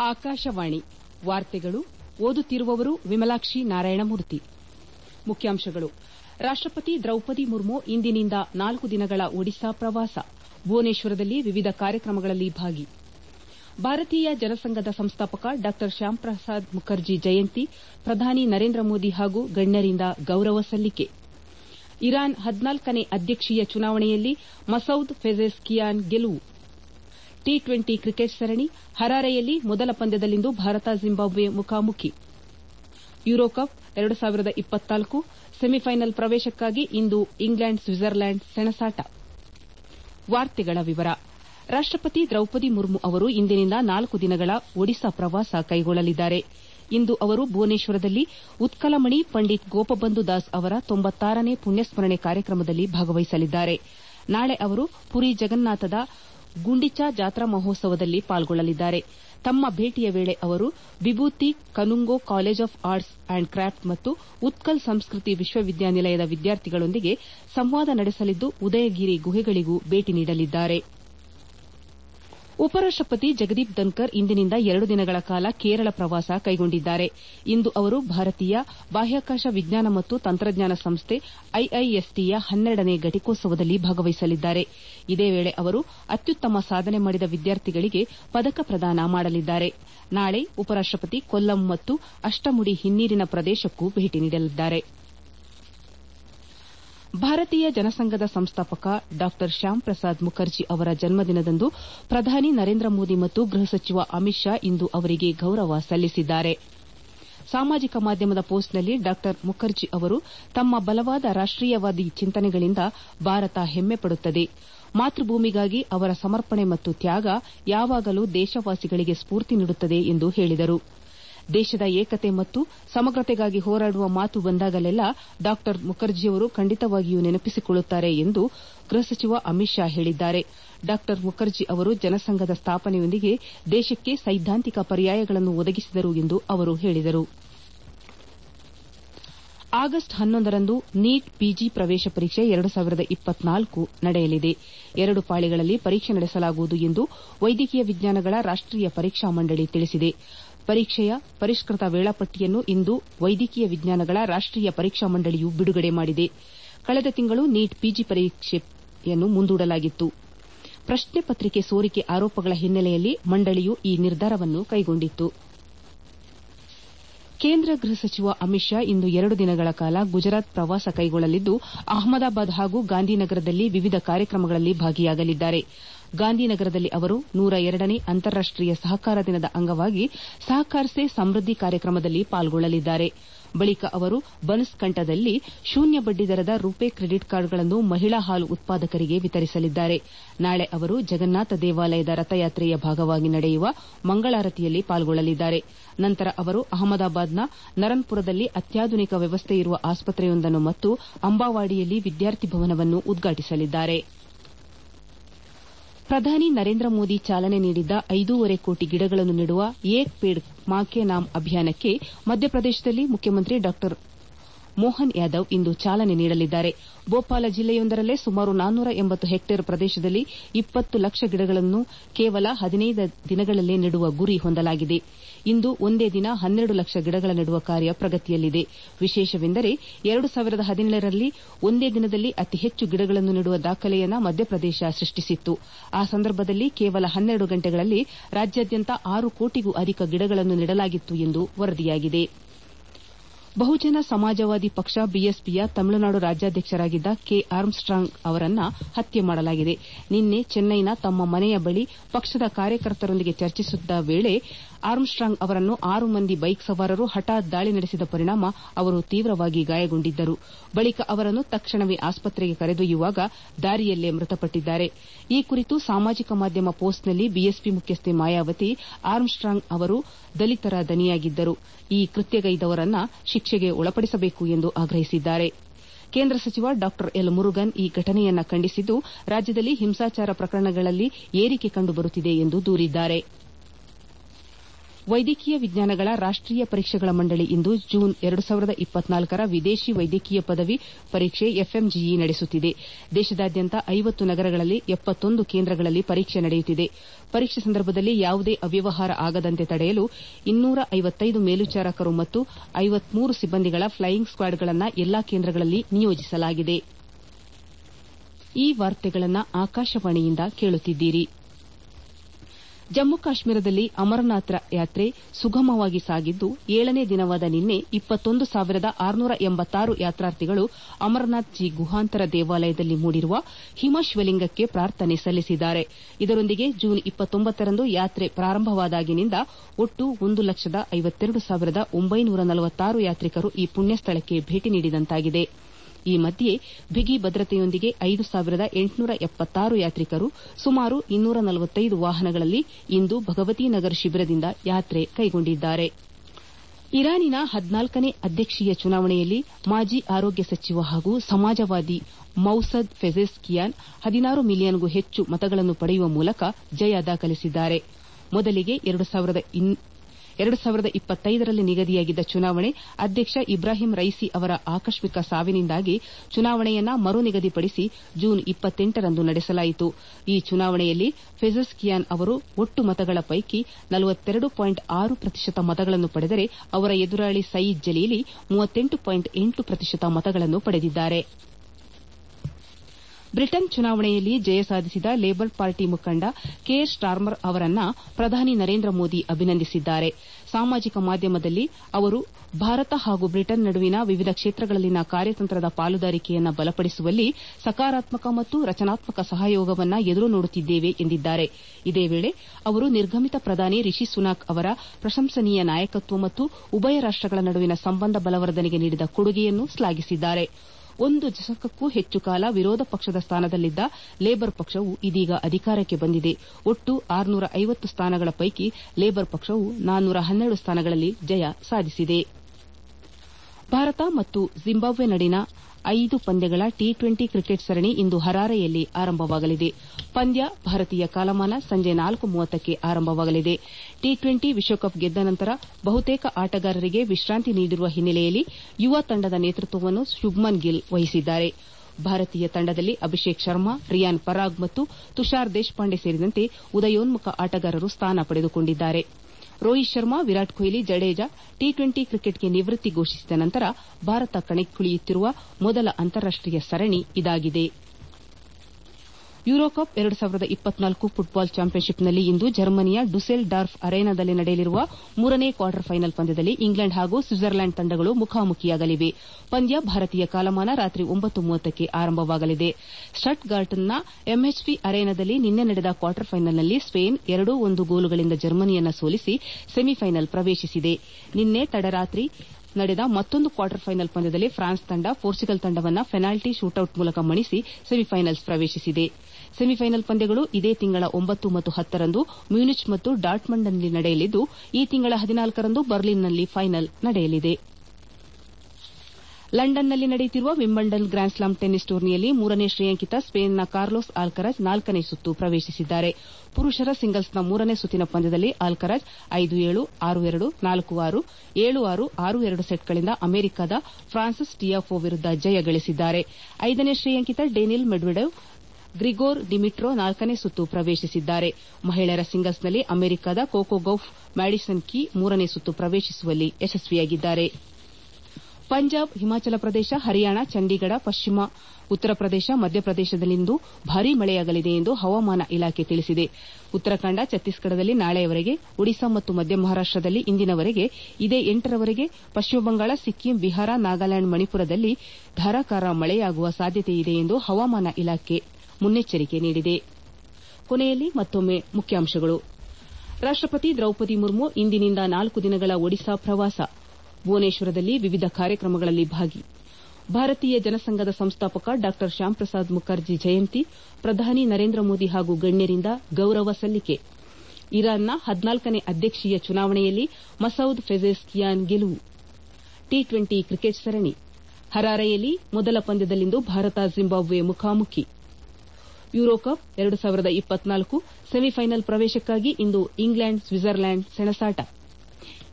ಆಕಾಶವಾಣಿ ವಾರ್ತೆಗಳು ಓದುತ್ತಿರುವವರು ವಿಮಲಾಕ್ಷಿ ನಾರಾಯಣಮೂರ್ತಿ ಮುಖ್ಯಾಂಶಗಳು ರಾಷ್ಟಪತಿ ದ್ರೌಪದಿ ಮುರ್ಮು ಇಂದಿನಿಂದ ನಾಲ್ಕು ದಿನಗಳ ಒಡಿಶಾ ಪ್ರವಾಸ ಭುವನೇಶ್ವರದಲ್ಲಿ ವಿವಿಧ ಕಾರ್ಯಕ್ರಮಗಳಲ್ಲಿ ಭಾಗಿ ಭಾರತೀಯ ಜನಸಂಘದ ಸಂಸ್ಥಾಪಕ ಡಾ ಶ್ಯಾಂಪ್ರಸಾದ್ ಮುಖರ್ಜಿ ಜಯಂತಿ ಪ್ರಧಾನಿ ನರೇಂದ್ರ ಮೋದಿ ಹಾಗೂ ಗಣ್ಯರಿಂದ ಗೌರವ ಸಲ್ಲಿಕೆ ಇರಾನ್ ಹದಿನಾಲ್ಕನೇ ಅಧ್ಯಕ್ಷೀಯ ಚುನಾವಣೆಯಲ್ಲಿ ಮಸೌದ್ ಪೆಜೆಶ್ಕಿಯಾನ್ ಗೆಲುವು ಟಿ ಟ್ವೆಂಟಿ ಕ್ರಿಕೆಟ್ ಸರಣಿ ಹರಾರೆಯಲ್ಲಿ ಮೊದಲ ಪಂದ್ಯದಲ್ಲಿಂದು ಭಾರತ ಜಿಂಬಾಬ್ವೆ ಮುಖಾಮುಖಿ ಯೂರೋಕಪ್ ಸೆಮಿಫೈನಲ್ ಪ್ರವೇಶಕ್ಕಾಗಿ ಇಂದು ಇಂಗ್ಲೆಂಡ್ ಸ್ವಿಟ್ಜರ್ಲೆಂಡ್ ಸೆಣಸಾಟ ರಾಷ್ಟಪತಿ ದ್ರೌಪದಿ ಮುರ್ಮು ಅವರು ಇಂದಿನಿಂದ ನಾಲ್ಕು ದಿನಗಳ ಒಡಿಶಾ ಪ್ರವಾಸ ಕೈಗೊಳ್ಳಲಿದ್ದಾರೆ ಇಂದು ಅವರು ಭುವನೇಶ್ವರದಲ್ಲಿ ಉತ್ಕಲಮಣಿ ಪಂಡಿತ್ ಗೋಪಬಂಧು ದಾಸ್ ಅವರ ತೊಂಬತ್ತಾರನೇ ಪುಣ್ಯಸ್ಮರಣೆ ಕಾರ್ಯಕ್ರಮದಲ್ಲಿ ಭಾಗವಹಿಸಲಿದ್ದಾರೆ ನಾಳೆ ಅವರು ಪುರಿ ಜಗನ್ನಾಥದ ಗುಂಡಿಚಾ ಜಾತ್ರಾ ಮಹೋತ್ಸವದಲ್ಲಿ ಪಾಲ್ಗೊಳ್ಳಲಿದ್ದಾರೆ ತಮ್ಮ ಭೇಟಿಯ ವೇಳೆ ಅವರು Vibhuti Kanungo college of arts and craft ಮತ್ತು ಉತ್ಕಲ್ ಸಂಸ್ಕೃತಿ ವಿಶ್ವವಿದ್ಯಾನಿಲಯದ ವಿದ್ಯಾರ್ಥಿಗಳೊಂದಿಗೆ ಸಂವಾದ ನಡೆಸಲಿದ್ದು ಉದಯಗಿರಿ ಗುಹೆಗಳಿಗೂ ಭೇಟಿ ನೀಡಲಿದ್ದಾರೆ ಉಪರಾಷ್ಟಪತಿ ಜಗದೀಪ್ ಧನ್ಕರ್ ಇಂದಿನಿಂದ ಎರಡು ದಿನಗಳ ಕಾಲ ಕೇರಳ ಪ್ರವಾಸ ಕೈಗೊಂಡಿದ್ದಾರೆ ಇಂದು ಅವರು ಭಾರತೀಯ ಬಾಹ್ಯಾಕಾಶ ವಿಜ್ಞಾನ ಮತ್ತು ತಂತ್ರಜ್ಞಾನ ಸಂಸ್ಥೆ ಐಐಎಸ್ಟಿಯ ಹನ್ನೆರಡನೇ ಘಟಿಕೋತ್ಸವದಲ್ಲಿ ಭಾಗವಹಿಸಲಿದ್ದಾರೆ ಇದೇ ವೇಳೆ ಅವರು ಅತ್ಯುತ್ತಮ ಸಾಧನೆ ಮಾಡಿದ ವಿದ್ಯಾರ್ಥಿಗಳಿಗೆ ಪದಕ ಪ್ರದಾನ ಮಾಡಲಿದ್ದಾರೆ ನಾಳೆ ಉಪರಾಷ್ಟಪತಿ ಕೊಲ್ಲಂ ಮತ್ತು ಅಷ್ಟಮುಡಿ ಹಿನ್ನೀರಿನ ಪ್ರದೇಶಕ್ಕೂ ಭೇಟಿ ನೀಡಲಿದ್ದಾರೆ ಭಾರತೀಯ ಜನಸಂಘದ ಸಂಸ್ಥಾಪಕ ಡಾ ಶ್ಯಾಂಪ್ರಸಾದ್ ಮುಖರ್ಜಿ ಅವರ ಜನ್ಮದಿನದಂದು ಪ್ರಧಾನಿ ನರೇಂದ್ರ ಮೋದಿ ಮತ್ತು ಗೃಹ ಸಚಿವ ಅಮಿತ್ ಶಾ ಇಂದು ಅವರಿಗೆ ಗೌರವ ಸಲ್ಲಿಸಿದ್ದಾರೆ ಸಾಮಾಜಿಕ ಮಾಧ್ಯಮದ ಪೋಸ್ಟ್ನಲ್ಲಿ ಡಾ ಮುಖರ್ಜಿ ಅವರು ತಮ್ಮ ಬಲವಾದ ರಾಷ್ಟೀಯವಾದಿ ಚಿಂತನೆಗಳಿಂದ ಭಾರತ ಹೆಮ್ಮೆ ಪಡುತ್ತದೆ ಮಾತೃಭೂಮಿಗಾಗಿ ಅವರ ಸಮರ್ಪಣೆ ಮತ್ತು ತ್ಯಾಗ ಯಾವಾಗಲೂ ದೇಶವಾಸಿಗಳಿಗೆ ಸ್ಫೂರ್ತಿ ನೀಡುತ್ತದೆ ಎಂದು ಹೇಳಿದರು ದೇಶದ ಏಕತೆ ಮತ್ತು ಸಮಗ್ರತೆಗಾಗಿ ಹೋರಾಡುವ ಮಾತು ಬಂದಾಗಲೆಲ್ಲಾ ಡಾ ಮುಖರ್ಜಿಯವರು ಖಂಡಿತವಾಗಿಯೂ ನೆನಪಿಸಿಕೊಳ್ಳುತ್ತಾರೆ ಎಂದು ಗೃಹ ಸಚಿವ ಅಮಿತ್ ಶಾ ಹೇಳಿದ್ದಾರೆ ಡಾ ಮುಖರ್ಜಿ ಅವರು ಜನಸಂಘದ ಸ್ಥಾಪನೆಯೊಂದಿಗೆ ದೇಶಕ್ಕೆ ಸೈದ್ಧಾಂತಿಕ ಪರ್ಯಾಯಗಳನ್ನು ಒದಗಿಸಿದರು ಎಂದು ಅವರು ಹೇಳಿದರು ಆಗಸ್ಟ್ ಹನ್ನೊಂದರಂದು ನೀಟ್ ಪಿಜಿ ಪ್ರವೇಶ ಪರೀಕ್ಷೆ ಎರಡು ಸಾವಿರದ ಇಪ್ಪತ್ನಾಲ್ಕು ನಡೆಯಲಿದೆ ಎರಡು ಪಾಳಿಗಳಲ್ಲಿ ಪರೀಕ್ಷೆ ನಡೆಸಲಾಗುವುದು ಎಂದು ವೈದ್ಯಕೀಯ ವಿಜ್ಞಾನಗಳ ರಾಷ್ಟೀಯ ಪರೀಕ್ಷಾ ಮಂಡಳಿ ತಿಳಿಸಿದೆ ಪರೀಕ್ಷೆಯ ಪರಿಷ್ಕೃತ ವೇಳಾಪಟ್ಟಿಯನ್ನು ಇಂದು ವೈದ್ಯಕೀಯ ವಿಜ್ಞಾನಗಳ ರಾಷ್ಟೀಯ ಪರೀಕ್ಷಾ ಮಂಡಳಿಯು ಬಿಡುಗಡೆ ಮಾಡಿದೆ ಕಳೆದ ತಿಂಗಳು ನೀಟ್ ಪಿಜಿ ಪರೀಕ್ಷೆಯನ್ನು ಮುಂದೂಡಲಾಗಿತ್ತು ಪ್ರಶ್ನೆ ಪತ್ರಿಕೆ ಸೋರಿಕೆ ಆರೋಪಗಳ ಹಿನ್ನೆಲೆಯಲ್ಲಿ ಮಂಡಳಿಯು ಈ ನಿರ್ಧಾರವನ್ನು ಕೈಗೊಂಡಿತ್ತು ಕೇಂದ್ರ ಗೃಹ ಸಚಿವ ಅಮಿತ್ ಶಾ ಇಂದು ಎರಡು ದಿನಗಳ ಕಾಲ ಗುಜರಾತ್ ಪ್ರವಾಸ ಕೈಗೊಳ್ಳಲಿದ್ದು ಅಹಮದಾಬಾದ್ ಹಾಗೂ ಗಾಂಧಿನಗರದಲ್ಲಿ ವಿವಿಧ ಕಾರ್ಯಕ್ರಮಗಳಲ್ಲಿ ಭಾಗಿಯಾಗಲಿದ್ದಾರೆ ಗಾಂಧಿನಗರದಲ್ಲಿ ಅವರು ನೂರ ಎರಡನೇ ಅಂತಾರಾಷ್ಟೀಯ ಸಹಕಾರ ದಿನದ ಅಂಗವಾಗಿ ಸಹಕಾರ್ ಸೇ ಸಮೃದ್ದಿ ಕಾರ್ಯಕ್ರಮದಲ್ಲಿ ಪಾಲ್ಗೊಳ್ಳಲಿದ್ದಾರೆ ಬಳಿಕ ಅವರು ಬನಸ್ಕಂಠದಲ್ಲಿ ಶೂನ್ಯ ಬಡ್ಡಿದರದ ರುಪೆ ಕ್ರೆಡಿಟ್ ಕಾರ್ಡ್ಗಳನ್ನು ಮಹಿಳಾ ಹಾಲು ಉತ್ಪಾದಕರಿಗೆ ವಿತರಿಸಲಿದ್ದಾರೆ ನಾಳೆ ಅವರು ಜಗನ್ನಾಥ ದೇವಾಲಯದ ರಥಯಾತ್ರೆಯ ಭಾಗವಾಗಿ ನಡೆಯುವ ಮಂಗಳಾರತಿಯಲ್ಲಿ ಪಾಲ್ಗೊಳ್ಳಲಿದ್ದಾರೆ ನಂತರ ಅವರು ಅಹಮದಾಬಾದ್ನ ನರನ್ಪುರದಲ್ಲಿ ಅತ್ಯಾಧುನಿಕ ವ್ಯವಸ್ಥೆಯಿರುವ ಆಸ್ಪತ್ರೆಯೊಂದನ್ನು ಮತ್ತು ಅಂಬಾವಾಡಿಯಲ್ಲಿ ವಿದ್ಯಾರ್ಥಿ ಭವನವನ್ನು ಉದ್ಘಾಟಿಸಲಿದ್ದಾರೆ ಪ್ರಧಾನಿ ನರೇಂದ್ರ ಮೋದಿ ಚಾಲನೆ ನೀಡಿದ್ದ ಐದೂವರೆ ಕೋಟಿ ಗಿಡಗಳನ್ನು ನೆಡುವ ಏಕ್ ಪೇಡ್ ಮಾ ಕೆ ನಾಮ್ ಅಭಿಯಾನಕ್ಕೆ ಮಧ್ಯಪ್ರದೇಶದಲ್ಲಿ ಮುಖ್ಯಮಂತ್ರಿ ಡಾ ಮೋಹನ್ ಯಾದವ್ ಇಂದು ಚಾಲನೆ ನೀಡಲಿದ್ದಾರೆ ಭೋಪಾಲ ಜಿಲ್ಲೆಯೊಂದರಲ್ಲೇ ಸುಮಾರು ನಾನ್ನೂರ ಎಂಬತ್ತು ಹೆಕ್ಟೇರ್ ಪ್ರದೇಶದಲ್ಲಿ ಇಪ್ಪತ್ತು ಲಕ್ಷ ಗಿಡಗಳನ್ನು ಕೇವಲ ಹದಿನೈದು ದಿನಗಳಲ್ಲೇ ನೆಡುವ ಗುರಿ ಹೊಂದಲಾಗಿದೆ ಇಂದು ಒಂದೇ ದಿನ ಹನ್ನೆರಡು ಲಕ್ಷ ಗಿಡಗಳ ನೆಡುವ ಕಾರ್ಯ ಪ್ರಗತಿಯಲ್ಲಿದೆ ವಿಶೇಷವೆಂದರೆ ಎರಡು ಸಾವಿರದ ಹದಿನೇಳರಲ್ಲಿ ಒಂದೇ ದಿನದಲ್ಲಿ ಅತಿ ಹೆಚ್ಚು ಗಿಡಗಳನ್ನು ನೆಡುವ ದಾಖಲೆಯನ್ನು ಮಧ್ಯಪ್ರದೇಶ ಸೃಷ್ಟಿಸಿತ್ತು ಆ ಸಂದರ್ಭದಲ್ಲಿ ಕೇವಲ ಹನ್ನೆರಡು ಗಂಟೆಗಳಲ್ಲಿ ರಾಜ್ಯಾದ್ಯಂತ ಆರು ಕೋಟಿಗೂ ಅಧಿಕ ಗಿಡಗಳನ್ನು ನೆಡಲಾಗಿತ್ತು ಎಂದು ವರದಿಯಾಗಿದೆ ಬಹುಜನ ಸಮಾಜವಾದಿ ಪಕ್ಷ ಬಿಎಸ್ಪಿಯ ತಮಿಳುನಾಡು ರಾಜ್ಯಾಧ್ಯಕ್ಷರಾಗಿದ್ದ ಕೆ ಆರ್ಮ್ಸ್ಟಾಂಗ್ ಅವರನ್ನು ಹತ್ಯೆ ಮಾಡಲಾಗಿದೆ ನಿನ್ನೆ ಚೆನ್ನೈನ ತಮ್ಮ ಮನೆಯ ಬಳಿ ಪಕ್ಷದ ಕಾರ್ಯಕರ್ತರೊಂದಿಗೆ ಚರ್ಚಿಸುತ್ತಿದ್ದ ವೇಳೆ ಆರ್ಮ್ಸ್ಟಾಂಗ್ ಅವರನ್ನು ಆರು ಮಂದಿ ಬೈಕ್ ಸವಾರರು ಹಠಾತ್ ದಾಳಿ ನಡೆಸಿದ ಪರಿಣಾಮ ಅವರು ತೀವ್ರವಾಗಿ ಗಾಯಗೊಂಡಿದ್ದರು ಬಳಿಕ ಅವರನ್ನು ತಕ್ಷಣವೇ ಆಸ್ಪತ್ರೆಗೆ ಕರೆದೊಯ್ಯುವಾಗ ದಾರಿಯಲ್ಲೇ ಮೃತಪಟ್ಟಿದ್ದಾರೆ ಈ ಕುರಿತು ಸಾಮಾಜಿಕ ಮಾಧ್ಯಮ ಪೋಸ್ಟ್ನಲ್ಲಿ ಬಿಎಸ್ಪಿ ಮುಖ್ಯಸ್ಥೆ ಮಾಯಾವತಿ ಆರ್ಮ್ಸ್ಟಾಂಗ್ ಅವರು ದಲಿತರ ದನಿಯಾಗಿದ್ದರು ಈ ಕೃತ್ಯಗೈದವರನ್ನು ಶಿಕ್ಷೆಗೆ ಒಳಪಡಿಸಬೇಕು ಎಂದು ಆಗ್ರಹಿಸಿದ್ದಾರೆ ಕೇಂದ್ರ ಸಚಿವ ಡಾ ಎಲ್ ಮುರುಗನ್ ಈ ಘಟನೆಯನ್ನು ಖಂಡಿಸಿದ್ದು ರಾಜ್ಯದಲ್ಲಿ ಹಿಂಸಾಚಾರ ಪ್ರಕರಣಗಳಲ್ಲಿ ಏರಿಕೆ ಕಂಡುಬರುತ್ತಿದೆ ಎಂದು ದೂರಿದ್ದಾರೆ ವೈದ್ಯಕೀಯ ವಿಜ್ಞಾನಗಳ ರಾಷ್ಟೀಯ ಪರೀಕ್ಷೆಗಳ ಮಂಡಳಿ ಇಂದು ಜೂನ್ ಎರಡು ಸಾವಿರದ ಇಪ್ಪತ್ನಾಲ್ಕರ ವಿದೇಶಿ ವೈದ್ಯಕೀಯ ಪದವಿ ಪರೀಕ್ಷೆ ಎಫ್ಎಂಜಿಇ ನಡೆಸುತ್ತಿದೆ ದೇಶದಾದ್ಯಂತ ಐವತ್ತು ನಗರಗಳಲ್ಲಿ ಎಪ್ಪತ್ತೊಂದು ಕೇಂದ್ರಗಳಲ್ಲಿ ಪರೀಕ್ಷೆ ನಡೆಯುತ್ತಿದೆ ಪರೀಕ್ಷೆ ಸಂದರ್ಭದಲ್ಲಿ ಯಾವುದೇ ಅವ್ಯವಹಾರ ಆಗದಂತೆ ತಡೆಯಲು ಇನ್ನೂರ ಐವತ್ತೈದು ಮೇಲ್ವಿಚಾರಕರು ಮತ್ತು ಐವತ್ಮೂರು ಸಿಬ್ಬಂದಿಗಳ ಫ್ಲೈಯಿಂಗ್ ಸ್ಕ್ವಾಡ್ಗಳನ್ನು ಎಲ್ಲಾ ಕೇಂದ್ರಗಳಲ್ಲಿ ನಿಯೋಜಿಸಲಾಗಿದೆ ಈ ವಾರ್ತೆಗಳನ್ನು ಆಕಾಶವಾಣಿಯಿಂದ ಕೇಳುತ್ತಿದ್ದೀರಿ ಜಮ್ಮು ಕಾಶ್ಮೀರದಲ್ಲಿ ಅಮರನಾಥ ಯಾತ್ರೆ ಸುಗಮವಾಗಿ ಸಾಗಿದ್ದು ಏಳನೇ ದಿನವಾದ ನಿನ್ನೆ ಇಪ್ಪತ್ತೊಂದು ಸಾವಿರದ ಆರುನೂರ ಎಂಬತ್ತಾರು ಯಾತ್ರಾರ್ಥಿಗಳು ಅಮರನಾಥ್ ಜಿ ಗುಹಾಂತರ ದೇವಾಲಯದಲ್ಲಿ ಮೂಡಿರುವ ಹಿಮಶಿವಲಿಂಗಕ್ಕೆ ಪ್ರಾರ್ಥನೆ ಸಲ್ಲಿಸಿದ್ದಾರೆ ಇದರೊಂದಿಗೆ ಜೂನ್ ಇಪ್ಪತ್ತೊಂಬತ್ತರಂದು ಯಾತ್ರೆ ಪ್ರಾರಂಭವಾದಾಗಿನಿಂದ ಒಟ್ಟು ಒಂದು ಲಕ್ಷದ ಐವತ್ತೆರಡು ಸಾವಿರದ ಒಂಬೈನೂರ ನಲವತ್ತಾರು ಯಾತ್ರಿಕರು ಈ ಪುಣ್ಯಸ್ಥಳಕ್ಕೆ ಭೇಟಿ ನೀಡಿದಂತಾಗಿದೆ ಈ ಮಧ್ಯೆ ಬಿಗಿ ಭದ್ರತೆಯೊಂದಿಗೆ ಐದು ಸಾವಿರದ ಎಂಟುನೂರ ಎಪ್ಪತ್ತಾರು ಯಾತ್ರಿಕರು ಸುಮಾರು ಇನ್ನೂರ ನಲವತ್ತೈದು ವಾಹನಗಳಲ್ಲಿ ಇಂದು ಭಗವತಿ ನಗರ್ ಶಿಬಿರದಿಂದ ಯಾತ್ರೆ ಕೈಗೊಂಡಿದ್ದಾರೆ ಇರಾನಿನ ಹದಿನಾಲ್ಕನೇ ಅಧ್ಯಕ್ಷೀಯ ಚುನಾವಣೆಯಲ್ಲಿ ಮಾಜಿ ಆರೋಗ್ಯ ಸಚಿವ ಹಾಗೂ ಸಮಾಜವಾದಿ ಮೌಸದ್ ಫೆಜೆಸ್ಕಿಯಾನ್ ಹದಿನಾರು ಮಿಲಿಯನ್ಗೂ ಹೆಚ್ಚು ಮತಗಳನ್ನು ಪಡೆಯುವ ಮೂಲಕ ಜಯ ದಾಖಲಿಸಿದ್ದಾರೆ ಮೊದಲಿಗೆ ಎರಡು ಸಾವಿರದ ಇಪ್ಪತ್ತೈದರಲ್ಲಿ ನಿಗದಿಯಾಗಿದ್ದ ಚುನಾವಣೆ ಅಧ್ಯಕ್ಷ ಇಬ್ರಾಹಿಂ ರೈಸಿ ಅವರ ಆಕಸ್ಮಿಕ ಸಾವಿನಿಂದಾಗಿ ಚುನಾವಣೆಯನ್ನು ಮರು ನಿಗದಿಪಡಿಸಿ ಜೂನ್ ಇಪ್ಪತ್ತೆಂಟರಂದು ನಡೆಸಲಾಯಿತು ಈ ಚುನಾವಣೆಯಲ್ಲಿ ಫೆಜೆಸ್ಕಿಯಾನ್ ಅವರು ಒಟ್ಟು ಮತಗಳ ಪೈಕಿ ನಲವತ್ತೆರಡು ಪಾಯಿಂಟ್ ಆರು ಪ್ರತಿಶತ ಮತಗಳನ್ನು ಪಡೆದರೆ ಅವರ ಎದುರಾಳಿ ಸಯೀದ್ ಜಲೀಲಿ ಮೂವತ್ತೆಂಟು ಪಾಯಿಂಟ್ ಎಂಟು ಪ್ರತಿಶತ ಮತಗಳನ್ನು ಪಡೆದಿದ್ದಾರೆ ಬ್ರಿಟನ್ ಚುನಾವಣೆಯಲ್ಲಿ ಜಯ ಸಾಧಿಸಿದ ಲೇಬರ್ ಪಾರ್ಟಿ ಮುಖಂಡ ಕೇರ್ ಸ್ಟಾರ್ಮರ್ ಅವರನ್ನು ಪ್ರಧಾನಿ ನರೇಂದ್ರ ಮೋದಿ ಅಭಿನಂದಿಸಿದ್ದಾರೆ ಸಾಮಾಜಿಕ ಮಾಧ್ಯಮದಲ್ಲಿ ಅವರು ಭಾರತ ಹಾಗೂ ಬ್ರಿಟನ್ ನಡುವಿನ ವಿವಿಧ ಕ್ಷೇತ್ರಗಳಲ್ಲಿನ ಕಾರ್ಯತಂತ್ರದ ಪಾಲುದಾರಿಕೆಯನ್ನು ಬಲಪಡಿಸುವಲ್ಲಿ ಸಕಾರಾತ್ಮಕ ಮತ್ತು ರಚನಾತ್ಮಕ ಸಹಯೋಗವನ್ನು ಎದುರು ನೋಡುತ್ತಿದ್ದೇವೆ ಎಂದಿದ್ದಾರೆ ಇದೇ ವೇಳೆ ಅವರು ನಿರ್ಗಮಿತ ಪ್ರಧಾನಿ ರಿಷಿ ಸುನಾಕ್ ಅವರ ಪ್ರಶಂಸನೀಯ ನಾಯಕತ್ವ ಮತ್ತು ಉಭಯ ರಾಷ್ಟಗಳ ನಡುವಿನ ಸಂಬಂಧ ಬಲವರ್ಧನೆಗೆ ನೀಡಿದ ಕೊಡುಗೆಯನ್ನು ಶ್ಲಾಘಿಸಿದ್ದಾರೆ ಒಂದು ದಶಕಕ್ಕೂ ಹೆಚ್ಚು ಕಾಲ ವಿರೋಧ ಪಕ್ಷದ ಸ್ಥಾನದಲ್ಲಿದ್ದ ಲೇಬರ್ ಪಕ್ಷವು ಇದೀಗ ಅಧಿಕಾರಕ್ಕೆ ಬಂದಿದೆ ಒಟ್ಟು ಆರುನೂರ ಐವತ್ತು ಸ್ಥಾನಗಳ ಪೈಕಿ ಲೇಬರ್ ಪಕ್ಷವು ನಾನ್ನೂರ ಹನ್ನೆರಡು ಸ್ಥಾನಗಳಲ್ಲಿ ಜಯ ಸಾಧಿಸಿದೆ ಭಾರತ ಮತ್ತು ಜಿಂಬಾಬ್ವೆ ನಡುವಿನ ಐದು ಪಂದ್ಯಗಳ ಟಿ ಟ್ವೆಂಟಿ ಕ್ರಿಕೆಟ್ ಸರಣಿ ಇಂದು ಹರಾರೆಯಲ್ಲಿ ಆರಂಭವಾಗಲಿದೆ ಪಂದ್ಯ ಭಾರತೀಯ ಕಾಲಮಾನ ಸಂಜೆ ನಾಲ್ಕು ಮೂವತ್ತಕ್ಕೆ ಆರಂಭವಾಗಲಿದೆ ಟಿ ಟ್ವೆಂಟಿ ವಿಶ್ವಕಪ್ ಗೆದ್ದ ನಂತರ ಬಹುತೇಕ ಆಟಗಾರರಿಗೆ ವಿಶ್ರಾಂತಿ ನೀಡಿರುವ ಹಿನ್ನೆಲೆಯಲ್ಲಿ ಯುವ ತಂಡದ ನೇತೃತ್ವವನ್ನು ಶುಭ್ಮನ್ ಗಿಲ್ ವಹಿಸಿದ್ದಾರೆ ಭಾರತೀಯ ತಂಡದಲ್ಲಿ ಅಭಿಷೇಕ್ ಶರ್ಮಾ ರಿಯಾನ್ ಪರಾಗ್ ಮತ್ತು ತುಷಾರ್ ದೇಶಪಾಂಡೆ ಸೇರಿದಂತೆ ಉದಯೋನ್ಮುಖ ಆಟಗಾರರು ಸ್ಥಾನ ಪಡೆದುಕೊಂಡಿದ್ದಾರೆ ರೋಹಿತ್ ಶರ್ಮಾ ವಿರಾಟ್ ಕೊಹ್ಲಿ ಜಡೇಜಾ ಟಿ ಟ್ವೆಂಟಿ ಕ್ರಿಕೆಟ್ಗೆ ನಿವೃತ್ತಿ ಘೋಷಿಸಿದ ನಂತರ ಭಾರತ ಕಣಕ್ಕಿಳಿಯುತ್ತಿರುವ ಮೊದಲ ಅಂತಾರಾಷ್ಟೀಯ ಸರಣಿ ಇದಾಗಿದೆ ಯೂರೋಕಪ್ ಎರಡು ಸಾವಿರದ ಇಪ್ಪತ್ನಾಲ್ಕು ಫುಟ್ಬಾಲ್ ಚಾಂಪಿಯನ್ಶಿಪ್ನಲ್ಲಿ ಇಂದು ಜರ್ಮನಿಯ ಡುಸೆಲ್ ಡಾರ್ಫ್ ಅರೇನಾದಲ್ಲಿ ನಡೆಯಲಿರುವ ಮೂರನೇ ಕ್ವಾರ್ಟರ್ ಫೈನಲ್ ಪಂದ್ಯದಲ್ಲಿ ಇಂಗ್ಲೆಂಡ್ ಹಾಗೂ ಸ್ವಿಟ್ಜರ್ಲೆಂಡ್ ತಂಡಗಳು ಮುಖಾಮುಖಿಯಾಗಲಿವೆ ಪಂದ್ಯ ಭಾರತೀಯ ಕಾಲಮಾನ ರಾತ್ರಿ ಒಂಬತ್ತು ಮೂವತ್ತಕ್ಕೆ ಆರಂಭವಾಗಲಿದೆ ಸ್ಟಟ್ಗಾರ್ಟ್ನ ಎಂಎಚ್ಪಿ ಅರೇನಾದಲ್ಲಿ ನಿನ್ನೆ ನಡೆದ ಕ್ವಾರ್ಟರ್ ಫೈನಲ್ನಲ್ಲಿ ಸ್ಪೇನ್ ಎರಡು ಒಂದು ಗೋಲುಗಳಿಂದ ಜರ್ಮನಿಯನ್ನು ಸೋಲಿಸಿ ಸೆಮಿಫೈನಲ್ ಪ್ರವೇಶಿಸಿದೆ ನಿನ್ನೆ ತಡರಾತ್ರಿ ನಡೆದ ಮತ್ತೊಂದು ಕ್ವಾರ್ಟರ್ ಫೈನಲ್ ಪಂದ್ಯದಲ್ಲಿ ಫ್ರಾನ್ಸ್ ತಂಡ ಪೋರ್ಚುಗಲ್ ತಂಡವನ್ನು ಪೆನಾಲ್ಟಿ ಶೂಟೌಟ್ ಮೂಲಕ ಮಣಿಸಿ ಸೆಮಿಫೈನಲ್ಸ್ ಪ್ರವೇಶಿಸಿದೆ ಸೆಮಿಫೈನಲ್ ಪಂದ್ಯಗಳು ಇದೇ ತಿಂಗಳ ಒಂಬತ್ತು ಮತ್ತು ಹತ್ತರಂದು ಮ್ಯೂನಿಚ್ ಮತ್ತು ಡಾರ್ಟ್ಮಂಡ್ನಲ್ಲಿ ನಡೆಯಲಿದ್ದು ಈ ತಿಂಗಳ ಹದಿನಾಲ್ಕರಂದು ಬರ್ಲಿನ್ನಲ್ಲಿ ಫೈನಲ್ ನಡೆಯಲಿದೆ ಲಂಡನ್ನಲ್ಲಿ ನಡೆಯುತ್ತಿರುವ ವಿಂಬಲ್ಡನ್ ಗ್ರ್ಯಾನ್ಸ್ಲಾಮ್ ಟೆನ್ನಿಸ್ ಟೂರ್ನಿಯಲ್ಲಿ ಮೂರನೇ ಶ್ರೇಯಾಂಕಿತ ಸ್ಪೇನ್ನ ಕಾರ್ಲೋಸ್ ಆಲ್ಕರಾಜ್ ನಾಲ್ಕನೇ ಸುತ್ತು ಪ್ರವೇಶಿಸಿದ್ದಾರೆ ಪುರುಷರ ಸಿಂಗಲ್ಸ್ನ ಮೂರನೇ ಸುತ್ತಿನ ಪಂದ್ಯದಲ್ಲಿ ಆಲ್ಕರಾಜ್ ಐದು ಏಳು ಆರು ಎರಡು ನಾಲ್ಕು ಆರು ಏಳು ಆರು ಆರು ಎರಡು ಸೆಟ್ಗಳಿಂದ ಅಮೆರಿಕದ ಫ್ರಾನ್ಸಿಸ್ ಟಿಯಾಫೋ ವಿರುದ್ದ ಜಯ ಗಳಿಸಿದ್ದಾರೆ ಐದನೇ ಶ್ರೇಯಾಂಕಿತ ಡೇನಿಲ್ ಮೆಡ್ವೆಡೇವ್ ಗ್ರಿಗೋರ್ ಡಿಮಿಟ್ರೊ ನಾಲ್ಕನೇ ಸುತ್ತು ಪ್ರವೇಶಿಸಿದ್ದಾರೆ ಮಹಿಳೆಯರ ಸಿಂಗಲ್ಸ್ನಲ್ಲಿ ಅಮೆರಿಕದ ಕೋಕೋ ಗೌಫ್ ಮ್ಯಾಡಿಸನ್ ಕೀ ಮೂರನೇ ಸುತ್ತು ಪ್ರವೇಶಿಸುವಲ್ಲಿ ಯಶಸ್ವಿಯಾಗಿದ್ದಾರೆ ಪಂಜಾಬ್ ಹಿಮಾಚಲ ಪ್ರದೇಶ ಹರಿಯಾಣ ಚಂಡೀಗಢ ಪಶ್ಚಿಮ ಉತ್ತರ ಪ್ರದೇಶ ಮಧ್ಯಪ್ರದೇಶದಲ್ಲಿಂದು ಭಾರೀ ಮಳೆಯಾಗಲಿದೆ ಎಂದು ಹವಾಮಾನ ಇಲಾಖೆ ತಿಳಿಸಿದೆ ಉತ್ತರಾಖಂಡ ಛತ್ತೀಸ್ಗಢದಲ್ಲಿ ನಾಳೆಯವರೆಗೆ ಒಡಿಶಾ ಮತ್ತು ಮಧ್ಯ ಮಹಾರಾಷ್ಟದಲ್ಲಿ ಇಂದಿನವರೆಗೆ ಇದೇ ಎಂಟರವರೆಗೆ ಪಶ್ಚಿಮ ಬಂಗಾಳ ಸಿಕ್ಕಿಂ ಬಿಹಾರ ನಾಗಾಲ್ಯಾಂಡ್ ಮಣಿಪುರದಲ್ಲಿ ಧಾರಾಕಾರ ಮಳೆಯಾಗುವ ಸಾಧ್ಯತೆಯಿದೆ ಎಂದು ಹವಾಮಾನ ಇಲಾಖೆ ಮುನ್ನೆಚ್ಚರಿಕೆ ನೀಡಿದೆ ಕೊನೆಯಲ್ಲಿ ಮತ್ತೊಮ್ಮೆ ಮುಖ್ಯಾಂಶಗಳು ರಾಷ್ಟಪತಿ ದ್ರೌಪದಿ ಮುರ್ಮು ಇಂದಿನಿಂದ ನಾಲ್ಕು ದಿನಗಳ ಒಡಿಶಾ ಪ್ರವಾಸ ಭುವನೇಶ್ವರದಲ್ಲಿ ವಿವಿಧ ಕಾರ್ಯಕ್ರಮಗಳಲ್ಲಿ ಭಾಗಿ ಭಾರತೀಯ ಜನಸಂಘದ ಸಂಸ್ಥಾಪಕ ಡಾ ಶ್ಯಾಂಪ್ರಸಾದ್ ಮುಖರ್ಜಿ ಜಯಂತಿ ಪ್ರಧಾನಿ ನರೇಂದ್ರ ಮೋದಿ ಹಾಗೂ ಗಣ್ಯರಿಂದ ಗೌರವ ಸಲ್ಲಿಕೆ ಇರಾನ್ನ ಹದಿನಾಲ್ಕನೇ ಅಧ್ಯಕ್ಷೀಯ ಚುನಾವಣೆಯಲ್ಲಿ ಮಸೌದ್ ಫೆಜೆಸ್ಕಿಯಾನ್ ಗೆಲುವು ಟಿ ಟ್ವೆಂಟಿ ಕ್ರಿಕೆಟ್ ಸರಣಿ ಹರಾರೆಯಲ್ಲಿ ಮೊದಲ ಪಂದ್ಯದಲ್ಲಿಂದು ಭಾರತ ಜಿಂಬಾಬ್ವೆ ಮುಖಾಮುಖಿ ಯೂರೋಕಪ್ ಎರಡು ಸಾವಿರದ ಇಪ್ಪತ್ನಾಲ್ಕು ಸೆಮಿಫೈನಲ್ ಪ್ರವೇಶಕ್ಕಾಗಿ ಇಂದು ಇಂಗ್ಲೆಂಡ್ ಸ್ವಿಟ್ಜರ್ಲೆಂಡ್ ಸೆಣಸಾಟ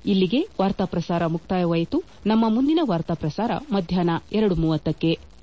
ಇಲ್ಲಿಗೆ ವಾರ್ತಾ ಪ್ರಸಾರ ಮುಕ್ತಾಯವಾಯಿತು ನಮ್ಮ ಮುಂದಿನ ವಾರ್ತಾ ಪ್ರಸಾರ ಮಧ್ಯಾಹ್ನ ಎರಡು ಮೂವತ್ತಕ್ಕೆ